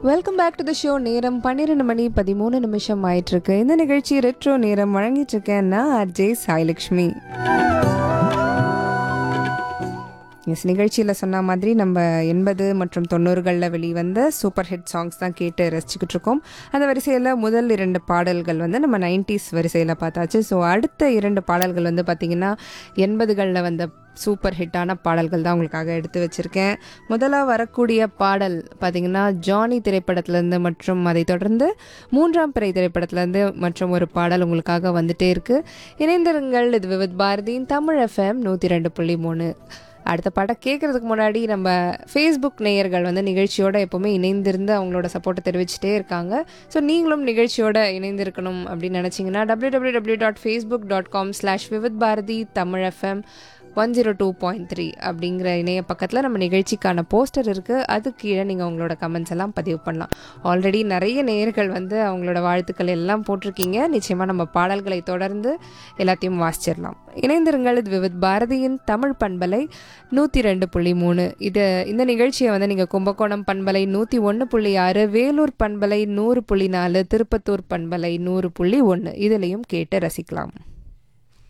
welcome back to the show நேரம் பன்னிரெண்டு மணி பதிமூணு நிமிஷம் ஆயிட்டு இருக்கு இந்த நிகழ்ச்சி ரெட்ரோ நேரம் வழங்கிட்டு இருக்கேன் நான் அஜே சாய்லக்ஷ்மி எஸ் நிகழ்ச்சியில் சொன்ன மாதிரி நம்ம எண்பது மற்றும் தொண்ணூறுகளில் வெளிவந்த சூப்பர் ஹிட் சாங்ஸ் தான் கேட்டு ரசிச்சுக்கிட்டு இருக்கோம் அந்த வரிசையில் முதல் இரண்டு பாடல்கள் வந்து நம்ம நைன்டிஸ் வரிசையில் பார்த்தாச்சு ஸோ அடுத்த இரண்டு பாடல்கள் வந்து பார்த்திங்கன்னா எண்பதுகளில் வந்த சூப்பர் ஹிட்டான பாடல்கள் தான் உங்களுக்காக எடுத்து வச்சுருக்கேன் முதலாக வரக்கூடிய பாடல் பார்த்திங்கன்னா ஜானி திரைப்படத்துலேருந்து மற்றும் அதை தொடர்ந்து மூன்றாம் பிறை திரைப்படத்துலேருந்து மற்றும் ஒரு பாடல் உங்களுக்காக வந்துட்டே இருக்குது இணைந்திருங்கள் இது விவித் பாரதியின் தமிழ் எஃப்எம் நூற்றி ரெண்டு புள்ளி மூணு அடுத்த பாடம் கேட்குறதுக்கு முன்னாடி நம்ம ஃபேஸ்புக் நேயர்கள் வந்து நிகழ்ச்சியோட எப்போவுமே இணைந்திருந்து அவங்களோட சப்போர்ட்டை தெரிவிச்சிட்டே இருக்காங்க ஸோ நீங்களும் நிகழ்ச்சியோட இணைந்திருக்கணும் அப்படின்னு நினச்சிங்கன்னா W W W dot facebook dot com slash Vividh Bharati Tamil FM one zero two point three அப்படிங்கிற இணைய பக்கத்தில் நம்ம நிகழ்ச்சிக்கான போஸ்டர் இருக்குது அது கீழே நீங்கள் உங்களோட கமெண்ட்ஸ் எல்லாம் பதிவு பண்ணலாம் ஆல்ரெடி நிறைய நேயர்கள் வந்து அவங்களோட வாழ்த்துக்கள் எல்லாம் போட்டிருக்கீங்க நிச்சயமாக நம்ம பாடல்களை தொடர்ந்து எல்லாத்தையும் வாசிச்சிடலாம் இணைந்திருங்கள் இது விவித் பாரதியின் தமிழ் பண்பலை நூற்றி ரெண்டு புள்ளி மூணு இது இந்த நிகழ்ச்சியை வந்து நீங்கள் கும்பகோணம் பண்பலை நூற்றி ஒன்று புள்ளி ஆறு வேலூர் பண்பலை நூறு புள்ளி நாலு திருப்பத்தூர் பண்பலை நூறு புள்ளி ஒன்று இதுலேயும் கேட்டு ரசிக்கலாம்